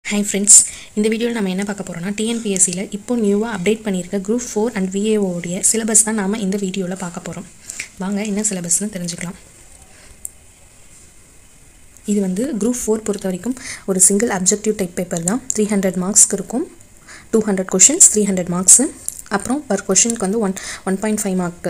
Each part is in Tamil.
ஹாய் ஃப்ரெண்ட்ஸ் இந்த வீடியோவில் நம்ம என்ன பார்க்க போகிறோம்னா டிஎன்பிஎஸ்சியில் இப்போ நியூவாக அப்டேட் பண்ணியிருக்க குரூப் ஃபோர் அண்ட் விஏஓடைய சிலபஸ் தான் நாம் இந்த வீடியோவில் பார்க்க போகிறோம் வாங்க என்ன சிலபஸ்னு தெரிஞ்சுக்கலாம் இது வந்து குரூப் ஃபோர் பொறுத்த வரைக்கும் ஒரு சிங்கிள் அப்ஜெக்டிவ் டைப் பேப்பர் தான் த்ரீ ஹண்ட்ரட் மார்க்ஸ்க்கு இருக்கும் two hundred questions three hundred marks அப்புறம் பர் கொஷினுக்கு வந்து one one point five mark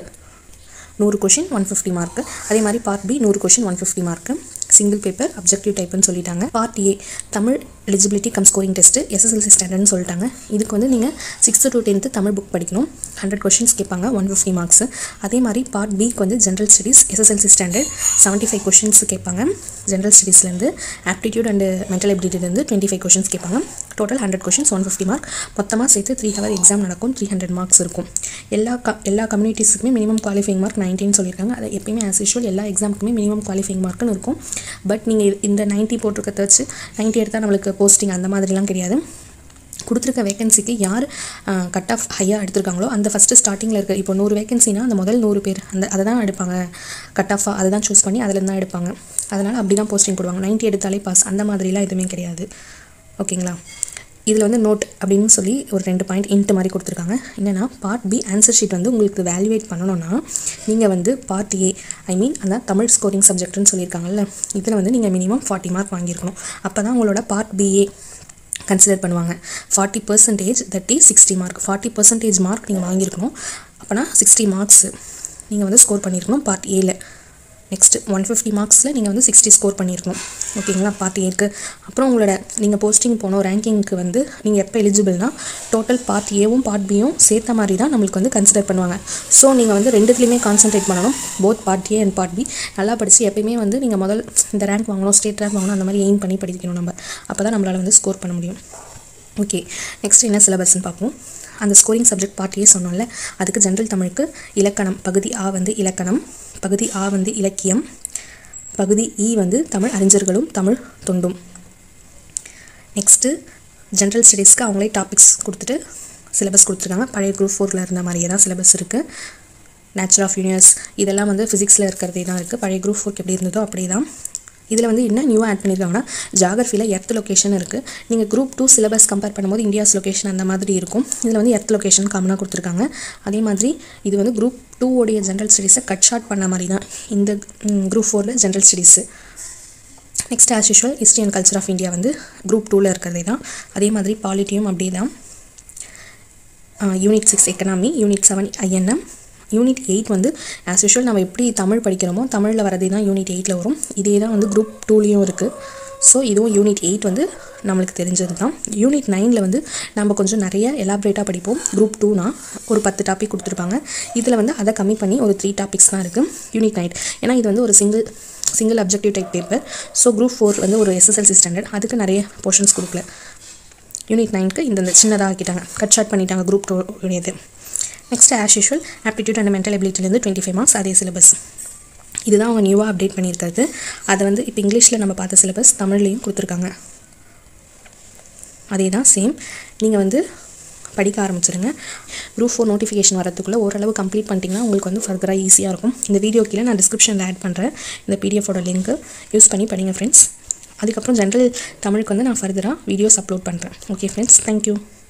நூறு கொஷின் ஒன் ஃபிஃப்டி மார்க்கு அதே மாதிரி பார்ட் பி நூறு question one fifty mark single paper objective டைப்னு சொல்லிட்டாங்க part A Tamil eligibility cum scoring test SSLC ஸ்டாண்டர்ட்னு சொல்லிட்டாங்க இதுக்கு வந்து நீங்கள் sixth to tenth Tamil book படிக்கணும் ஹண்ட்ரட் கொஷின்ஸ் கேட்பாங்க ஒன் ஃபிஃப்டி மார்க்ஸ் அதே மாதிரி பார்ட் பிக்கு வந்து general studies SSLC standard seventy five questions கேட்பாங்க ஜென்ரல் ஸ்டடீஸ்லேருந்து ஆப்டிடியூட் அண்ட் மென்டல் எபிலிட்டிலேருந்து டுவெண்ட்டி ஃபைவ் கொஷின்ஸ் கேட்பாங்க total hundred questions one fifty mark மொத்தமாக சேர்த்து த்ரீ ஹவர் எக்ஸாம் நடக்கும் த்ரீ ஹண்ட்ரட் மார்க்ஸ் இருக்கும் எல்லா க எல்லா கம்யூனிட்டிஸுக்குமே மினிமம் குவாலிஃபைங் மார்க் நைன்டீன் சொல்லியிருக்காங்க அது எப்பயுமே ஆஸ் யூஷுவல் எல்லா எக்ஸாமுக்குமே மினிமம் குவாலிஃபைங் மார்க்குன்னு இருக்கும் பட் நீங்கள் இந்த நைன்ட்டி போட்டிருக்கத வச்சு நைன்ட்டி எடுத்தால் நம்மளுக்கு போஸ்டிங் அந்த மாதிரிலாம் கிடையாது கொடுத்துருக்க வேகன்சிக்கு யார் கட் ஆஃப் ஹையாக எடுத்திருக்காங்களோ அந்த ஃபஸ்ட்டு ஸ்டார்டிங்கில் இருக்க இப்போ நூறு வேகன்சினா அந்த முதல் நூறு பேர் அந்த அதை தான் எடுப்பாங்க கட் ஆஃபாக அதை தான் சூஸ் பண்ணி அதில் தான் எடுப்பாங்க அதனால் அப்படி தான் போஸ்டிங் போடுவாங்க நைன்ட்டி எடுத்தாலே பாஸ் அந்த மாதிரிலாம் எதுவுமே கிடையாது ஓகேங்களா இதில் வந்து நோட் அப்படின்னு சொல்லி ஒரு ரெண்டு பாயிண்ட் இன்ட்டு மாதிரி கொடுத்துருக்காங்க என்னென்னா பார்ட் பி ஆன்சர் ஷீட் வந்து உங்களுக்கு வேல்யூவேட் பண்ணணும்னா நீங்கள் வந்து பார்ட் ஏ ஐ மீன் அந்த தமிழ் ஸ்கோரிங் சப்ஜெக்ட்னு சொல்லியிருக்காங்கல்ல இதில் வந்து நீங்கள் மினிமம் ஃபார்ட்டி மார்க் வாங்கியிருக்கணும் அப்போ தான் உங்களோட பார்ட் பிஏ கன்சிடர் பண்ணுவாங்க ஃபார்ட்டி பர்சன்டேஜ் தட்டி sixty mark forty percentage mark நீங்கள் வாங்கியிருக்கணும் அப்போனா சிக்ஸ்டி மார்க்ஸ் நீங்கள் வந்து ஸ்கோர் பண்ணியிருக்கணும் பார்ட் ஏல நெக்ஸ்ட்டு ஒன் ஃபிஃப்டி மார்க்ஸில் நீங்கள் வந்து சிக்ஸ்டி ஸ்கோர் பண்ணியிருக்கணும் ஓகேங்களா பார்ட் ஏக்கு அப்புறம் உங்களோட நீங்கள் போஸ்டிங் போனோம் ரேங்கிங்க்கு வந்து நீங்கள் எப்போ எலிஜிபிள்னா டோட்டல் பார்ட் ஏவும் பார்ட் பியும் சேர்த்த மாதிரி தான் நம்மளுக்கு வந்து கன்சிடர் பண்ணுவாங்க ஸோ நீங்கள் வந்து ரெண்டுத்துலேயுமே கான்சென்ட்ரேட் பண்ணணும் both part A and part B நல்லா படித்து எப்பயுமே வந்து நீங்கள் முதல் இந்த ரேங்க் வாங்கணும் ஸ்டேட் ரேங்க் வாங்கணும் அந்த மாதிரி எய்ம் பண்ணி படிக்கணும் நம்ம அப்போ தான் நம்மளால் வந்து ஸ்கோர் பண்ண முடியும் ஓகே நெக்ஸ்ட் என்ன சிலபஸ்ன்னு பார்ப்போம் அந்த ஸ்கோரிங் சப்ஜெக்ட் பார்ட் ஏ சொன்னோம்ல அதுக்கு ஜென்ரல் தமிழுக்கு இலக்கணம் பகுதி ஆ வந்து இலக்கணம் பகுதி ஆ வந்து இலக்கியம் பகுதி இ வந்து தமிழ் அறிஞர்களும் தமிழ் தொண்டும் நெக்ஸ்ட்டு ஜென்ரல் ஸ்டடீஸ்க்கு அவங்களே டாபிக்ஸ் கொடுத்துட்டு சிலபஸ் கொடுத்துருக்காங்க பழைய குரூப் ஃபோரில் இருந்த மாதிரியே தான் சிலபஸ் இருக்குது நேச்சுரல் ஆஃப் யூனிவர்ஸ் இதெல்லாம் வந்து ஃபிசிக்ஸில் இருக்கிறதே தான் இருக்குது பழைய குரூப் ஃபோர்க்கு எப்படி இருந்ததோ அப்படியே தான் இதில் வந்து என்ன நியூவாக ஆட் பண்ணியிருக்காங்கன்னா ஜாகிரஃபியில் எர்த் லொக்கேஷன் இருக்குது நீங்கள் குரூப் டூ சிலபஸ் கம்பேர் பண்ணும்போது இந்தியாஸ் லொக்கேஷன் அந்த மாதிரி இருக்கும் இதில் வந்து எர்த் லொக்கேஷன் காமனாக கொடுத்துருக்காங்க அதே மாதிரி இது வந்து குரூப் டூ உடைய ஜென்ரல் ஸ்டடீஸை கட் ஷார்ட் பண்ண மாதிரி தான் இந்த குரூப் ஃபோரில் general studies next as usual history and culture of India வந்து குரூப் டூவில் இருக்கிறதே தான் அதே மாதிரி பாலிட்டியும் அப்படியே தான் unit six economy unit seven INM unit eight வந்து ஆஸ் யூஷுவல் நம்ம எப்படி தமிழ் படிக்கிறோமோ தமிழில் வரதே தான் யூனிட் எயிட்டில் வரும் இதே தான் வந்து குரூப் டூலேயும் இருக்குது ஸோ இதுவும் யூனிட் எயிட் வந்து நம்மளுக்கு தெரிஞ்சது தான் யூனிட் நைனில் வந்து நம்ம கொஞ்சம் நிறைய எலாபரேட்டாக படிப்போம் குரூப் டூனா ஒரு பத்து டாபிக் கொடுத்துருப்பாங்க இதில் வந்து அதை கம்மி பண்ணி ஒரு த்ரீ டாபிக்ஸ் தான் இருக்குது யூனிட் நைன் ஏன்னா இது வந்து ஒரு single single objective type paper so group four வந்து ஒரு எஸ்எஸ்எல்சி ஸ்டாண்டர்ட் அதுக்கு நிறைய போர்ஷன்ஸ் கொடுக்கல யூனிட் நைனுக்கு இந்த சின்னதாக ஆக்கிட்டாங்க கட் ஷார்ட் பண்ணிட்டாங்க குரூப் டூ உடையது next as usual aptitude and mental எபிலிட்டிலேருந்து டுவெண்ட்டி ஃபைவ் மார்க்ஸ் அதே சிலபஸ் இதுதான் அவங்க நியூவாக அப்டேட் பண்ணியிருக்கிறது அதை வந்து இப்போ இங்கிலீஷில் நம்ம பார்த்த சிலபஸ் தமிழ்லேயும் கொடுத்துருக்காங்க அதே தான் சேம் நீங்கள் வந்து படிக்க ஆரம்பிச்சிருங்க குரூப் ஃபோர் நோட்டிஃபிகேஷன் வரதுக்குள்ளே ஓரளவு கம்ப்ளீட் பண்ணிட்டீங்கன்னா உங்களுக்கு வந்து ஃபர்தராக ஈஸியாக இருக்கும் இந்த வீடியோ கீழே நான் டிஸ்கிரிப்ஷனில் ஆட் பண்ணுறேன் இந்த பிடிஎஃபோட லிங்க்கு யூஸ் பண்ணி படிங்க ஃப்ரெண்ட்ஸ் அதுக்கப்புறம் ஜென்ரல் தமிழுக்கு வந்து நான் ஃபர்தராக வீடியோஸ் அப்லோட் பண்ணுறேன் ஓகே ஃப்ரெண்ட்ஸ் தேங்க்யூ